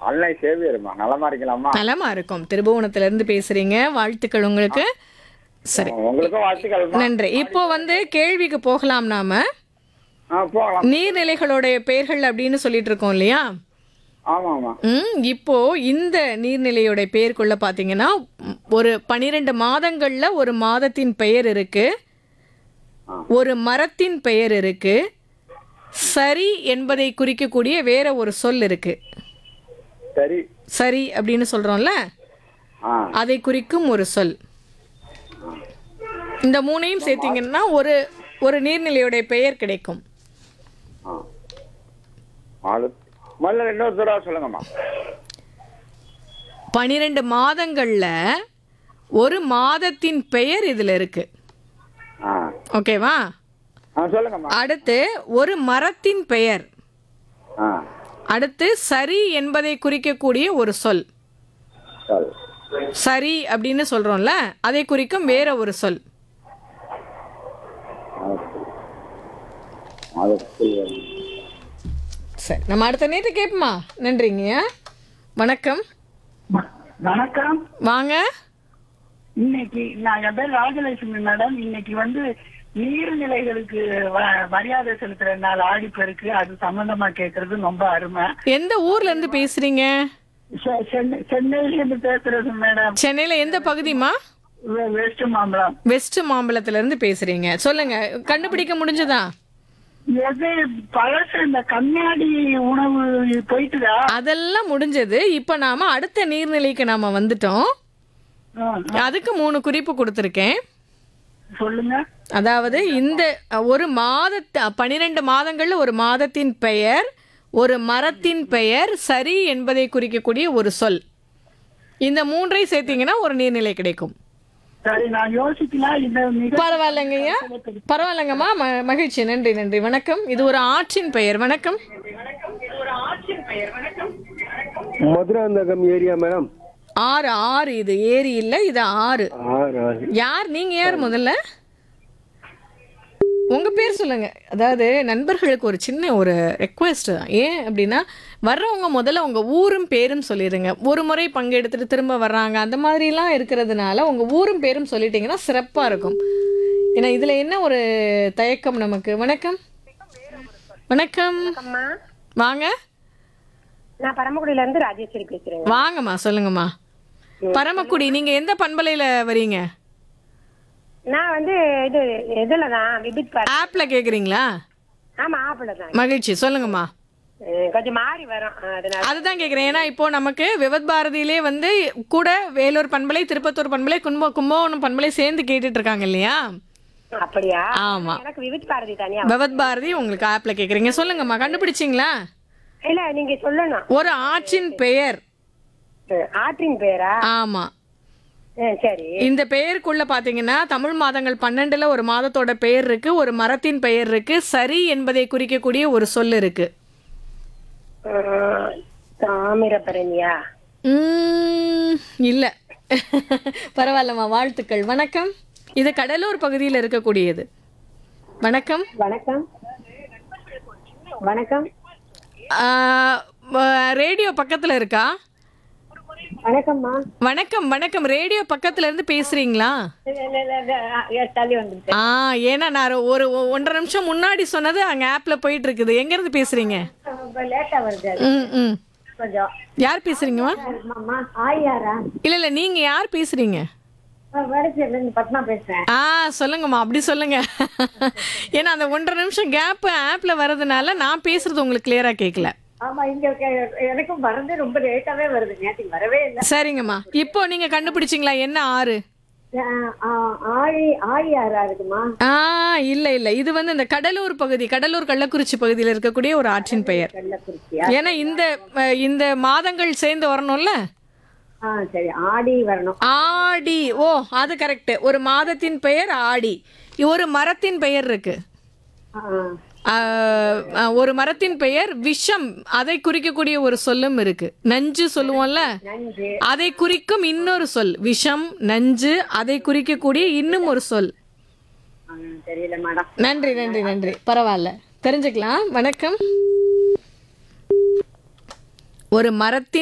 அன்னை சேவியருமா நலமா இருக்கலாமா நலமா இருக்கும் திருபுவனத்துல இருந்து பேசுறீங்க வாழ்த்துக்கள் உங்களுக்கு சரி உங்களுக்கும் வாழ்த்துக்கள்மா நன்றி இப்போ வந்து கேள்விக்கு போகலாம் நாம ஆ போகலாம் நீர்நிலைகளுடைய பெயர்கள் அப்படின்னு சொல்லிட்டு இருக்கோம் இல்லையா ஆமா ஆமா ம் இப்போ இந்த நீர்நிலையோட பெயருக்குள்ள பாத்தீங்கன்னா ம், ஒரு பனிரெண்டு மாதங்கள்ல ஒரு மாதத்தின் பெயர் இருக்கு ஆ. ஒரு மரத்தின் பெயர் இருக்கு சரி என்பதை குறிக்கக்கூடிய வேற ஒரு சொல் இருக்கு சரி சரி அப்படின்னு சொல்றோம்ல ஆ அதை குறிக்கும் ஒரு சொல் இந்த மூணையும் சேர்த்தீங்கன்னா ஒரு ஒரு நீர்நிலையுடைய பெயர் கிடைக்கும் ஆ ஆளு முதல்ல இன்னொரு தடவை சொல்லுங்கம்மா பனிரெண்டு மாதங்கள்ல ஒரு மாதத்தின் பெயர் இதுல இருக்கு ஆ ஓகேவா ஆ சொல்லுங்கம்மா அடுத்து ஒரு மரத்தின் பெயர் ஆ அடுத்து சரி என்பதை குறிக்கக்கூடிய ஒரு சொல் சரி சரி அப்படின்னு சொல்றோம்ல அதை குறிக்கும் வேற ஒரு சொல் மாதத்தில் சரி நம்ம அடுத்த நேற்று கேட்போமா நன்றிங்க வணக்கம் வணக்கம் வாங்க இன்னைக்கு நான் என் பேர் ராஜலட்சுமி மேடம் இன்னைக்கு வந்து நீர்நிலைகளுக்கு வ- மரியாதை செலுத்துற நாள் ஆடிப்பெருக்கு அது சம்பந்தமா கேக்குறது ரொம்ப அருமை எந்த ஊர்ல இருந்து பேசுறீங்க செ- சென்னை சென்னையில இருந்து பேசுறது மேடம் சென்னையில எந்த பகுதிமா வெ- வெஸ்ட் மாம்பலம் வெஸ்ட் மாம்பலத்துல இருந்து பேசுறீங்க சொல்லுங்க கண்டுபிடிக்க முடிஞ்சதா எது பழசு இந்த கண்ணாடி உணவு போயிட்டுதா அதெல்லாம் முடிஞ்சது இப்போ நாம அடுத்த நீர்நிலைக்கு நாம வந்துட்டோம் ஆ, அதுக்கு மூணு குறிப்பு கொடுத்துருக்கேன் சொல்லுங்க அதாவது இந்த அஹ், ஒரு மாதத்து பன்னிரெண்டு மாதங்கள்ல ஒரு மாதத்தின் பெயர் ஒரு மரத்தின் பெயர் சரி என்பதை குறிக்கக்கூடிய ஒரு சொல் இந்த மூன்றை சேர்த்தீங்கன்னா ஒரு நீர்நிலை கிடைக்கும் சரி நான் யோசிக்கலாம் இந்த மிக பரவாயில்லைங்கய்யா பரவாயில்லைங்கம்மா ம- மகிழ்ச்சி நன்றி நன்றி வணக்கம் இது ஒரு ஆற்றின் பெயர் வணக்கம் மதுராந்தகம் ஏரியா மேடம் ஆறு ஆறு இது ஏரி இல்ல இது ஆறு ஆறு ஆறு யார் நீங்க யார் முதல்ல உங்க பேர் சொல்லுங்க அதாவது நண்பர்களுக்கு ஒரு சின்ன ஒரு ரெக்வெஸ்ட் ஏன் அப்படின்னா வர்றவங்க முதல்ல உங்க ஊரும் பேரும் சொல்லிடுங்க ஒரு முறை பங்கெடுத்துட்டு திரும்ப வர்றாங்க அந்த மாதிரிலாம் இருக்கிறதுனால உங்க ஊரும் பேரும் சொல்லிட்டீங்கன்னா சிறப்பா இருக்கும் ஏன்னா இதுல என்ன ஒரு தயக்கம் நமக்கு வணக்கம் வணக்கம் அம்மா வாங்க நான் பரமக்குடியில இருந்து ராஜேஸ்வரி பேசுறேங்க வாங்கம்மா சொல்லுங்கம்மா பரமக்குடி நீங்க எந்த பண்பலையில வரீங்க நான் வந்து இது இதுல தான் விபித் பார் ஆப்ல கேக்குறீங்களா ஆமா ஆப்பிள தான் மகிழ்ச்சி சொல்லுங்கம்மா அஹ் கொஞ்சம் மாறி வரும் அஹ் அதனால அதுதான் கேக்குறேன் ஏன்னா இப்போ நமக்கு விவத் பாரதியிலே வந்து கூட வேலூர் பண்பலை திருப்பத்தூர் பண்பலை கும்ப கும்பகோணம் பண்பலை சேர்ந்து கேட்டுட்டு இருக்காங்க இல்லையா அப்படியா ஆமா. எனக்கு விவித் பாரதி தனியா விவத் பாரதி உங்களுக்கு ஆப்ல கேக்குறீங்க சொல்லுங்கம்மா கண்டுபிடிச்சிங்களா இல்ல நீங்க சொல்லணும் ஒரு ஆற்றின் பெயர் அஹ் ஆற்றின் பேரா ஆமா அஹ் சரி இந்த பெயருக்குள்ள பாத்தீங்கன்னா தமிழ் மாதங்கள் பன்னெண்டுல ஒரு மாதத்தோட பெயர் இருக்கு ஒரு மரத்தின் பெயர் இருக்கு சரி என்பதை குறிக்கக்கூடிய ஒரு சொல் இருக்கு அஹ் தாமிரபரணியா உம், இல்ல பரவாயில்லம்மா வாழ்த்துக்கள் வணக்கம் இது கடலூர் பகுதியில் இருக்கக்கூடியது வணக்கம் வணக்கம் வணக்கம் ஆ, வ- ரேடியோ பக்கத்துல இருக்கா வணக்கம்மா வணக்கம் வணக்கம் ரேடியோ பக்கத்துல இருந்து பேசுறீங்களா தள்ளி வந்துட்டேன் ஆ ஏன்னா நான் ஒரு ஒ- ஒன்றரை நிமிஷம் முன்னாடி சொன்னது அங்க ஆப்ல போயிட்டு இருக்குது எங்க இருந்து பேசுறீங்க லேட்டா வருது ம் ம் கொஞ்சம் யார் பேசுறீங்கம்மா அம்மா ஆயாரா இல்ல இல்ல நீங்க யார் பேசுறீங்க வடச்சேரில இருந்து பத்மா பேசுறேன் ஆ சொல்லுங்கம்மா அப்படி சொல்லுங்க ஏன்னா அந்த ஒன்றரை நிமிஷம் கேப் ஆப்ல வர்றதுனால நான் பேசுறது உங்களுக்கு கிளியரா கேட்கல ஆமா இங்க இருக்க- எனக்கும் வரது ரொம்ப லேட்டாவே வருது நேற்றுக்கு வரவே இல்லை சரிங்கம்மா இப்போ நீங்க கண்டுபிடிச்சிங்களா என்ன ஆறு ஆழி ஆழி ஆறா இருக்குமா ஆ இல்ல இல்ல இது வந்து இந்த கடலூர் பகுதி கடலூர் கள்ளக்குறிச்சி பகுதியில் இருக்கக்கூடிய ஒரு ஆற்றின் பெயர் கள்ளக்குறிச்சியா ஏன்னா இந்த அஹ், இந்த மாதங்கள் சேர்ந்து வரணும்ல ஆ சரி ஆடி வரணும் ஆடி ஓ அது கரெக்ட் ஒரு மாதத்தின் பெயர் ஆடி ஒரு மரத்தின் பெயர் இருக்கு ஆ, ஆஹ், ஆஹ், ஒரு மரத்தின் பெயர் விஷம் அதை குறிக்கக்கூடிய ஒரு சொல்லும் இருக்கு நஞ்சு சொல்லுவோம்ல நஞ்சு அதை குறிக்கும் இன்னொரு சொல் விஷம் நஞ்சு அதை குறிக்கக்கூடிய இன்னும் ஒரு சொல் ஆ, தெரியல மேடம் நன்றி நன்றி நன்றி பரவாயில்ல தெரிஞ்சுக்கலாம் வணக்கம் ஒரு மரத்தின்